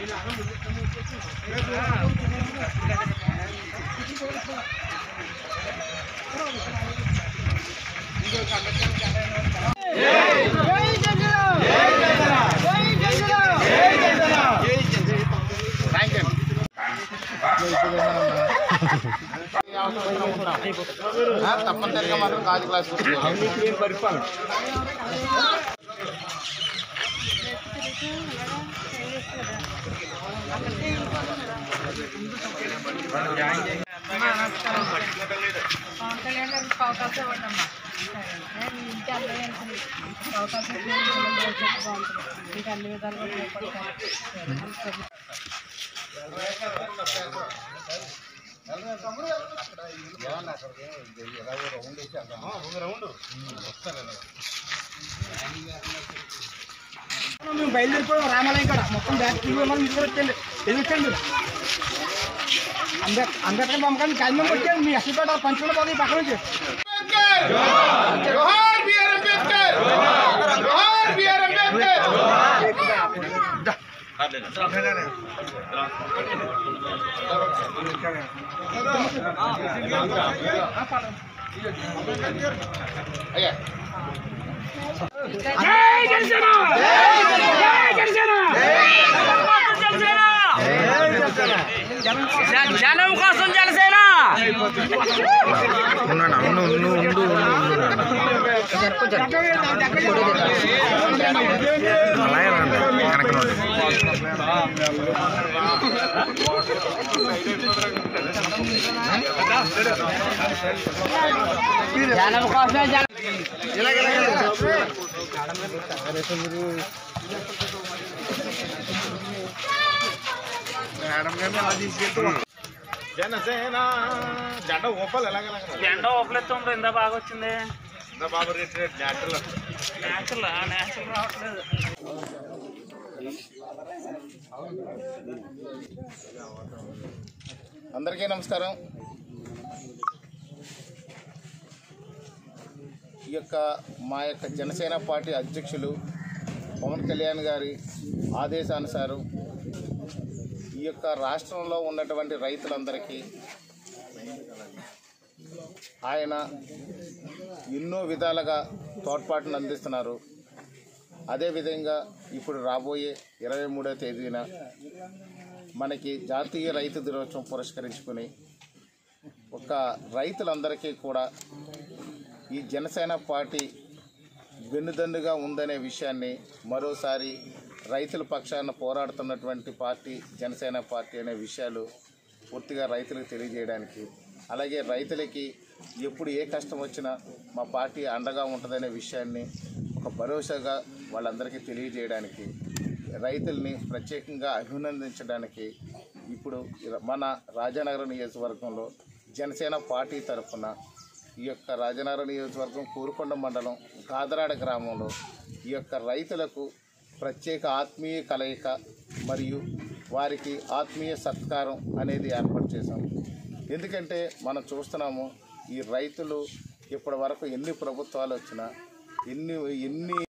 తప్పనిసరిగా మాత్రం కాజు క్లాస్ పవన్ కళ్యాణ్ గారికి అవకాశం ఇవ్వండమ్మా నేను ఇంటి అందరికీ అవకాశం ఇచ్చిన పిల్లలు భవిష్యత్తు బాగుంటుంది మీకు అన్ని విధాలుగా ఉపయోగపడతాను మేము బయలుదేరిపోయాం రామాలయం కాడ మొత్తం బ్యాగ్ తీసి మనం తీసుకొచ్చండి ఎదుర్చండి అంబే అంబేద్కర్ బొమ్మకాన్ని కాగితం కొట్టాను మీ అసలు కూడా పంచుకున్న పోతుంది ఈ పక్క నుంచి జనం కోసం జనసేన జనం కోసమే జన జనసేన జెండా ఊపాలి ఎలాగ జెండా ఒప్పలేస్తుంది ఇంత బాగా వచ్చింది బాబు rate rate natural natural natural రావట్లేదు అందరికీ నమస్కారం ఈ యొక్క మా యొక్క జనసేన పార్టీ అధ్యక్షులు పవన్ కళ్యాణ్ గారి ఆదేశానుసారం ఈ యొక్క రాష్ట్రంలో ఉన్నటువంటి రైతులందరికీ ఆయన ఎన్నో విధాలుగా తోడ్పాటును అందిస్తున్నారు అదేవిధంగా ఇప్పుడు రాబోయే ఇరవై మూడో తేదీన మనకి జాతీయ రైతు దినోత్సవం పురస్కరించుకుని ఒక రైతులందరికీ కూడా ఈ జనసేన పార్టీ వెన్నుదన్నుగా ఉందనే విషయాన్ని మరోసారి రైతుల పక్షాన పోరాడుతున్నటువంటి పార్టీ జనసేన పార్టీ అనే విషయాలు పూర్తిగా రైతులకు తెలియజేయడానికి అలాగే రైతులకి ఎప్పుడు ఏ కష్టం వచ్చినా మా పార్టీ అండగా ఉంటుందనే విషయాన్ని ఒక భరోసాగా వాళ్ళందరికీ తెలియజేయడానికి రైతుల్ని ప్రత్యేకంగా అభినందించడానికి ఇప్పుడు మన రాజానగరం నియోజకవర్గంలో జనసేన పార్టీ తరఫున ఈ యొక్క రాజనగరం నియోజకవర్గం కూరుకొండ మండలం కాదరాడ గ్రామంలో ఈ యొక్క రైతులకు ప్రత్యేక ఆత్మీయ కలయిక మరియు వారికి ఆత్మీయ సత్కారం అనేది ఏర్పాటు చేశాం ఎందుకంటే మనం చూస్తున్నాము ఈ రైతులు ఇప్పటి వరకు ఎన్ని ప్రభుత్వాలు వచ్చినా ఎన్ని ఎన్ని